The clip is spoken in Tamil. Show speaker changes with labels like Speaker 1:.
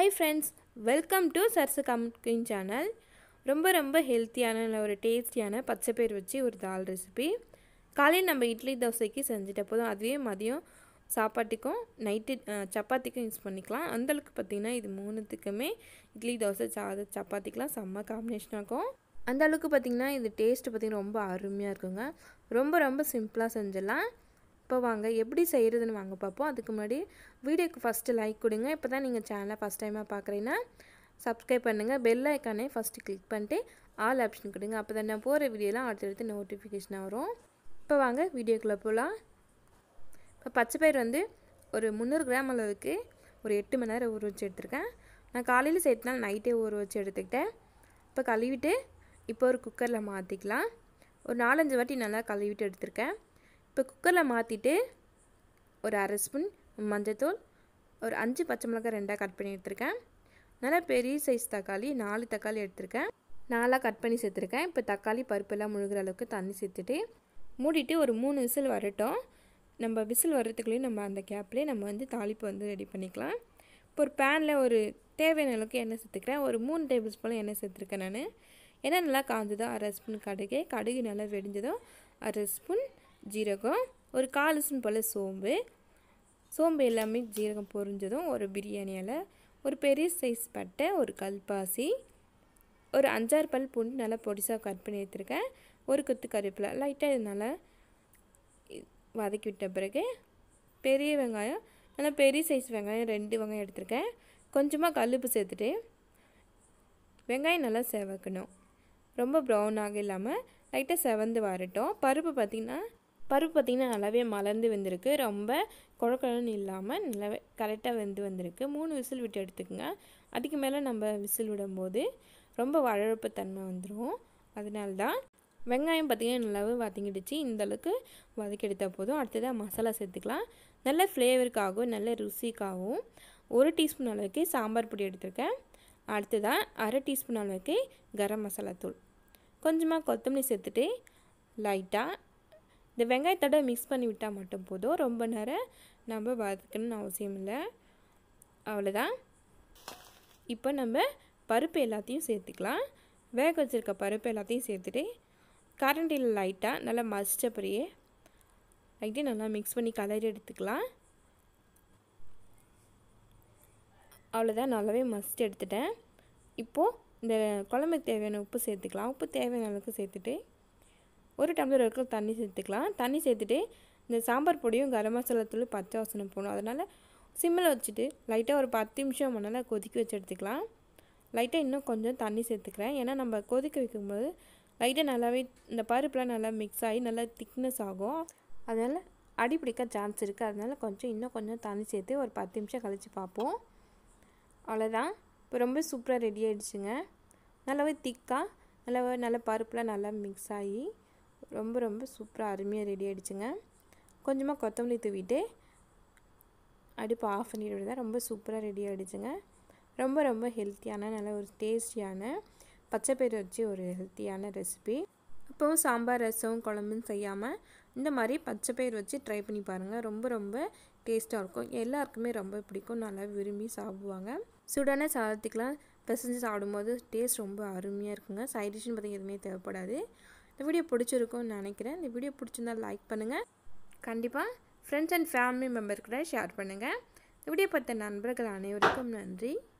Speaker 1: ஹாய் ஃப்ரெண்ட்ஸ் வெல்கம் டு சர்சு கம்கிங் சேனல் ரொம்ப ரொம்ப ஹெல்த்தியான நல்ல ஒரு டேஸ்டியான பச்சை பயிர் வச்சு ஒரு தால் ரெசிபி காலையில் நம்ம இட்லி தோசைக்கு செஞ்சுட்ட போதும் அதுவே மதியம் சாப்பாட்டுக்கும் நைட்டு சப்பாத்திக்கும் யூஸ் பண்ணிக்கலாம் அந்தளவுக்கு பார்த்திங்கன்னா இது மூணுத்துக்குமே இட்லி தோசை சாத சப்பாத்திக்கெலாம் செம்ம காம்பினேஷனாக இருக்கும் அந்த அளவுக்கு பார்த்திங்கன்னா இது டேஸ்ட்டு பார்த்திங்கன்னா ரொம்ப அருமையாக இருக்குங்க ரொம்ப ரொம்ப சிம்பிளாக செஞ்சிடலாம் இப்போ வாங்க எப்படி செய்கிறதுன்னு வாங்க பார்ப்போம் அதுக்கு முன்னாடி வீடியோக்கு ஃபஸ்ட்டு லைக் கொடுங்க இப்போ தான் நீங்கள் சேனலை ஃபஸ்ட் டைமாக பார்க்குறீங்கன்னா சப்ஸ்கிரைப் பண்ணுங்கள் பெல் ஐக்கானே ஃபஸ்ட்டு கிளிக் பண்ணிட்டு ஆல் ஆப்ஷன் கொடுங்க அப்போ தான் நான் போகிற வீடியோலாம் அடுத்தடுத்து நோட்டிஃபிகேஷனாக வரும் இப்போ வாங்க வீடியோக்குள்ளே போகலாம் இப்போ பச்சை பயிர் வந்து ஒரு முந்நூறு கிராம் அளவுக்கு ஒரு எட்டு மணி நேரம் ஊற வச்சு எடுத்திருக்கேன் நான் காலையில் சேர்த்துனால நைட்டே ஊற வச்சு எடுத்துக்கிட்டேன் இப்போ கழுவிட்டு இப்போ ஒரு குக்கரில் மாற்றிக்கலாம் ஒரு நாலஞ்சு வாட்டி நல்லா கழுவிட்டு எடுத்திருக்கேன் இப்போ குக்கரில் மாற்றிட்டு ஒரு அரை ஸ்பூன் மஞ்சத்தூள் ஒரு அஞ்சு பச்சை மிளகாய் ரெண்டாக கட் பண்ணி எடுத்திருக்கேன் நல்லா பெரிய சைஸ் தக்காளி நாலு தக்காளி எடுத்திருக்கேன் நாலாக கட் பண்ணி சேர்த்துருக்கேன் இப்போ தக்காளி பருப்பெல்லாம் முழுகிற அளவுக்கு தண்ணி சேர்த்துட்டு மூடிட்டு ஒரு மூணு விசில் வரட்டும் நம்ம விசில் வர்றதுக்குள்ளேயும் நம்ம அந்த கேப்லேயே நம்ம வந்து தாளிப்பு வந்து ரெடி பண்ணிக்கலாம் இப்போ ஒரு பேனில் ஒரு தேவையான அளவுக்கு எண்ணெய் சேர்த்துக்கிறேன் ஒரு மூணு டேபிள் ஸ்பூன் எண்ணெய் சேர்த்துருக்கேன் நான் எண்ணெய் நல்லா காஞ்சதோ அரை ஸ்பூன் கடுகு கடுகு நல்லா வெடிஞ்சதோ அரை ஸ்பூன் ஜீரகம் ஒரு கால் ஸ்பூன் போல் சோம்பு சோம்பு எல்லாமே ஜீரகம் பொரிஞ்சதும் ஒரு பிரியாணி இலை ஒரு பெரிய சைஸ் பட்டை ஒரு கல்பாசி ஒரு அஞ்சாறு பல் பூண்டு நல்லா பொடிசாக கட் பண்ணி எடுத்துருக்கேன் ஒரு கொத்து கருவேப்பிலை லைட்டாக இது நல்லா வதக்கி விட்ட பிறகு பெரிய வெங்காயம் நல்லா பெரிய சைஸ் வெங்காயம் ரெண்டு வெங்காயம் எடுத்திருக்கேன் கொஞ்சமாக கல்லுப்பு சேர்த்துட்டு வெங்காயம் நல்லா செவக்கணும் ரொம்ப ப்ரௌனாக இல்லாமல் லைட்டாக செவந்து வரட்டும் பருப்பு பார்த்திங்கன்னா பருப்பு பார்த்திங்கன்னா நல்லாவே மலர்ந்து வந்திருக்கு ரொம்ப குழக்கழன்னு இல்லாமல் நல்லாவே கரெக்டாக வெந்து வந்திருக்கு மூணு விசில் விட்டு எடுத்துக்கோங்க அதுக்கு மேலே நம்ம விசில் விடும்போது ரொம்ப வழழப்பு தன்மை வந்துடும் அதனால தான் வெங்காயம் பார்த்திங்கன்னா நல்லாவே வதங்கிடுச்சு இந்தளவுக்கு வதக்கி எடுத்தால் போதும் அடுத்ததாக மசாலா சேர்த்துக்கலாம் நல்ல ஃப்ளேவருக்காகவும் நல்ல ருசிக்காகவும் ஒரு டீஸ்பூன் அளவுக்கு சாம்பார் பொடி எடுத்திருக்கேன் அடுத்ததாக அரை டீஸ்பூன் அளவுக்கு கரம் மசாலா தூள் கொஞ்சமாக கொத்தமல்லி சேர்த்துட்டு லைட்டாக இந்த வெங்காயத்தோட மிக்ஸ் பண்ணி விட்டால் மட்டும் போதும் ரொம்ப நேரம் நம்ம வதக்கணும்னு அவசியம் இல்லை அவ்வளோதான் இப்போ நம்ம பருப்பு எல்லாத்தையும் சேர்த்துக்கலாம் வேக வச்சுருக்க பருப்பு எல்லாத்தையும் சேர்த்துட்டு கரண்டியில் லைட்டாக நல்லா மசித்த பிறையே லைட்டாக நல்லா மிக்ஸ் பண்ணி கலரி எடுத்துக்கலாம் அவ்வளோதான் நல்லாவே மஸ்ட் எடுத்துட்டேன் இப்போது இந்த குழம்புக்கு தேவையான உப்பு சேர்த்துக்கலாம் உப்பு தேவையான அளவுக்கு சேர்த்துட்டு ஒரு டம்ளர் வரைக்கும் தண்ணி சேர்த்துக்கலாம் தண்ணி சேர்த்துட்டு இந்த சாம்பார் பொடியும் கரம் மசாலா தூள் பச்சை வாசனை போகணும் அதனால் சிம்மில் வச்சுட்டு லைட்டாக ஒரு பத்து நிமிஷம் முன்னால் கொதிக்க வச்சு எடுத்துக்கலாம் லைட்டாக இன்னும் கொஞ்சம் தண்ணி சேர்த்துக்கிறேன் ஏன்னா நம்ம கொதிக்க வைக்கும்போது லைட்டாக நல்லாவே இந்த பருப்புலாம் நல்லா மிக்ஸ் ஆகி நல்லா திக்னஸ் ஆகும் அதனால் அடி பிடிக்க சான்ஸ் இருக்குது அதனால் கொஞ்சம் இன்னும் கொஞ்சம் தண்ணி சேர்த்து ஒரு பத்து நிமிஷம் கழித்து பார்ப்போம் அவ்வளோதான் இப்போ ரொம்ப சூப்பராக ரெடி ஆகிடுச்சுங்க நல்லாவே திக்காக நல்லாவே நல்ல பருப்புலாம் நல்லா மிக்ஸ் ஆகி ரொம்ப ரொம்ப சூப்பராக அருமையாக ரெடி ஆகிடுச்சுங்க கொஞ்சமாக கொத்தமல்லி தூவிட்டு அடுப்பு ஆஃப் பண்ணிட்டு விடுதா ரொம்ப சூப்பராக ரெடி ஆகிடுச்சுங்க ரொம்ப ரொம்ப ஹெல்த்தியான நல்ல ஒரு டேஸ்டியான பச்சைப்பயிறு வச்சு ஒரு ஹெல்த்தியான ரெசிபி இப்போவும் சாம்பார் ரசம் குழம்புன்னு செய்யாமல் இந்த மாதிரி பச்சைப்பயிர் வச்சு ட்ரை பண்ணி பாருங்கள் ரொம்ப ரொம்ப டேஸ்ட்டாக இருக்கும் எல்லாருக்குமே ரொம்ப பிடிக்கும் நல்லா விரும்பி சாப்பிடுவாங்க சுடான சாதத்துக்கெலாம் பிசைஞ்சு சாப்பிடும்போது டேஸ்ட் ரொம்ப அருமையாக இருக்குங்க சைட் டிஷ்னு பார்த்திங்க எதுவுமே தேவைப்படாது இந்த வீடியோ பிடிச்சிருக்கும்னு நினைக்கிறேன் இந்த வீடியோ பிடிச்சிருந்தால் லைக் பண்ணுங்கள் கண்டிப்பாக ஃப்ரெண்ட்ஸ் அண்ட் ஃபேமிலி மெம்பர் கூட ஷேர் பண்ணுங்கள் இந்த வீடியோ பார்த்த நண்பர்கள் அனைவருக்கும் நன்றி